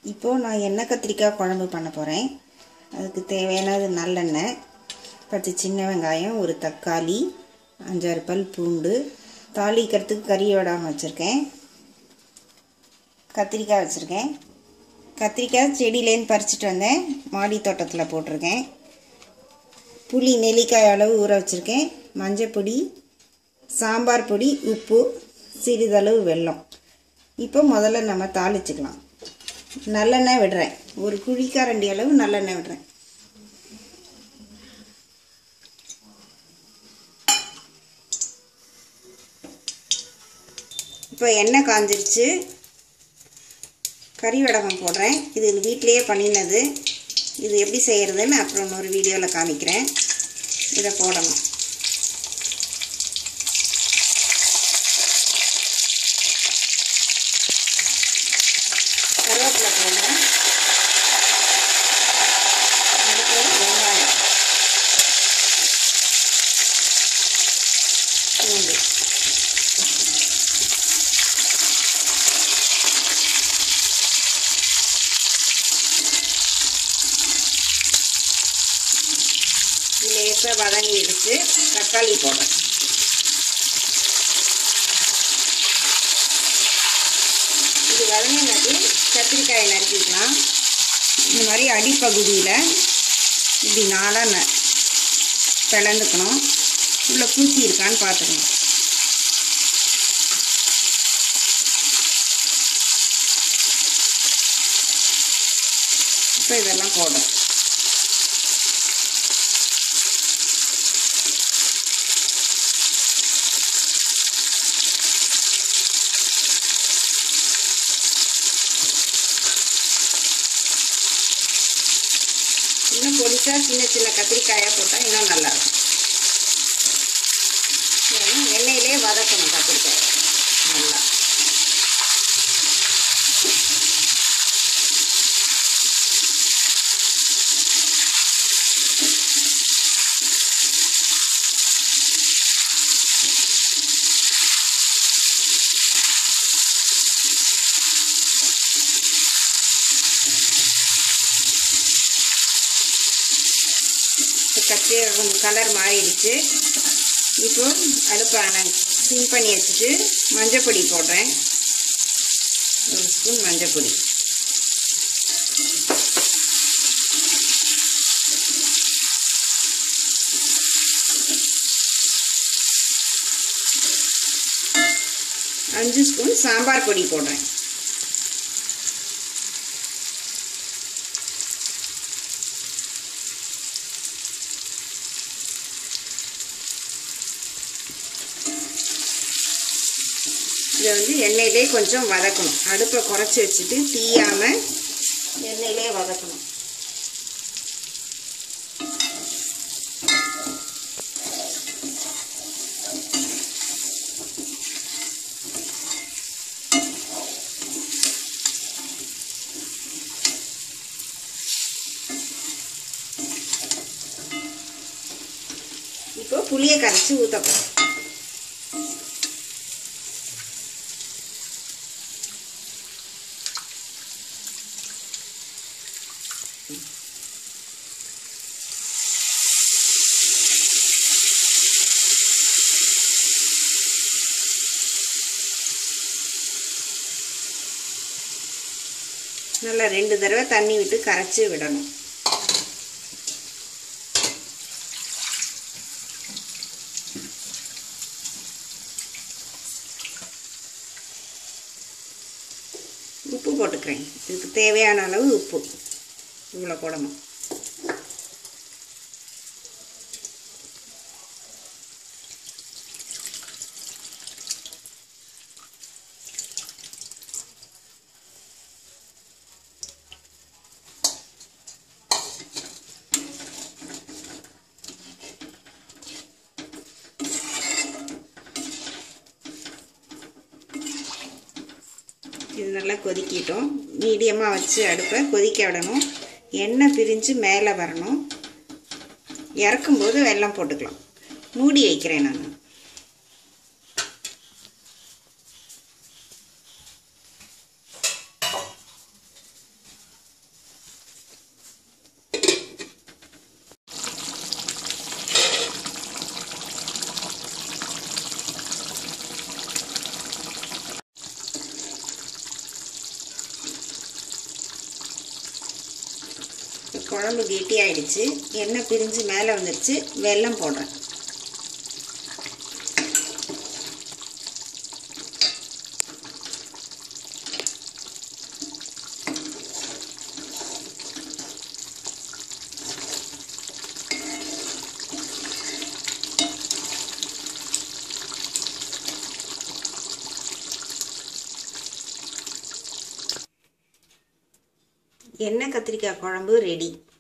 இப்போது நான் எண்ணெய் கத்திரிக்காய் குழம்பு பண்ண போகிறேன் அதுக்கு தேவையானது நல்லெண்ணெய் பத்து சின்ன வெங்காயம் ஒரு தக்காளி அஞ்சாறு பல் பூண்டு தாளிக்கிறதுக்கு கறி விடாமல் வச்சுருக்கேன் கத்திரிக்காய் வச்சுருக்கேன் கத்திரிக்காய் செடியிலேருந்து பறிச்சிட்டு வந்தேன் மாடி தோட்டத்தில் போட்டிருக்கேன் புளி நெல்லிக்காய் அளவு ஊற வச்சுருக்கேன் மஞ்சப்பொடி சாம்பார் பொடி உப்பு சிறிதளவு வெல்லம் இப்போ முதல்ல நம்ம தாளிச்சுக்கலாம் நல்லெண்ணெய் விடுறேன் ஒரு குழிக்கரண்டி அளவு நல்லெண்ணெய் விடுறேன் இப்போ எண்ணெய் காஞ்சிருச்சு கறி வடகம் போடுறேன் இது வீட்டிலையே பண்ணினது இது எப்படி செய்கிறதுன்னு அப்புறம் இன்னொரு வீடியோவில் காமிக்கிறேன் இதை போடணும் கருவேப்பிலை போடுறேன் அடுத்து வெங்காயம் பூண்டு லேசாக வதங்கிடுச்சு தக்காளி போடுறேன் இது வதங்கினது கத்திரிக்காயை நறுக்கிக்கலாம் இந்த மாதிரி அடிப்பகுதியில் இப்படி நாளாக ந பிளந்துக்கணும் உள்ள பூச்சி இருக்கான்னு பார்த்துக்கணும் இப்போ இதெல்லாம் போடும் இன்னும் பொடிசா சின்ன சின்ன கத்திரிக்காயாக போட்டால் இன்னும் நல்லா இருக்கும் ஏன்னா எண்ணெயிலே வதக்கணும் கத்திரிக்காய் நல்லா கத்தி கொஞ்சம் கலர் மாறிடுச்சு இப்போ அடுப்பை நான் சிம் பண்ணி வச்சுட்டு மஞ்சப்பொடி போடுறேன் ஒரு ஸ்பூன் மஞ்சப்பொடி அஞ்சு ஸ்பூன் சாம்பார் பொடி போடுறேன் இதை வந்து எண்ணெயிலே கொஞ்சம் வதக்கணும் அடுப்பை குறைச்சி வச்சுட்டு தீயாமல் எண்ணெயிலே வதக்கணும் இப்போ புளியை கரைச்சி ஊற்றப்போம் நல்லா ரெண்டு தடவை தண்ணி விட்டு கரைச்சி விடணும் உப்பு போட்டுக்கிறேன் இதுக்கு தேவையான அளவு உப்பு இவ்வளோ போடணும் இது நல்லா கொதிக்கிட்டோம் மீடியமாக வச்சு அடுப்பை கொதிக்க விடணும் எண்ணெய் பிரிஞ்சு மேலே வரணும் இறக்கும்போது வெல்லம் போட்டுக்கலாம் மூடி வைக்கிறேன் நான் குழம்பு கெட்டியாயிடுச்சு எண்ணெய் பிரிஞ்சு மேலே வந்துருச்சு வெல்லம் போடுறேன் எண்ணெய் கத்திரிக்காய் குழம்பு ரெடி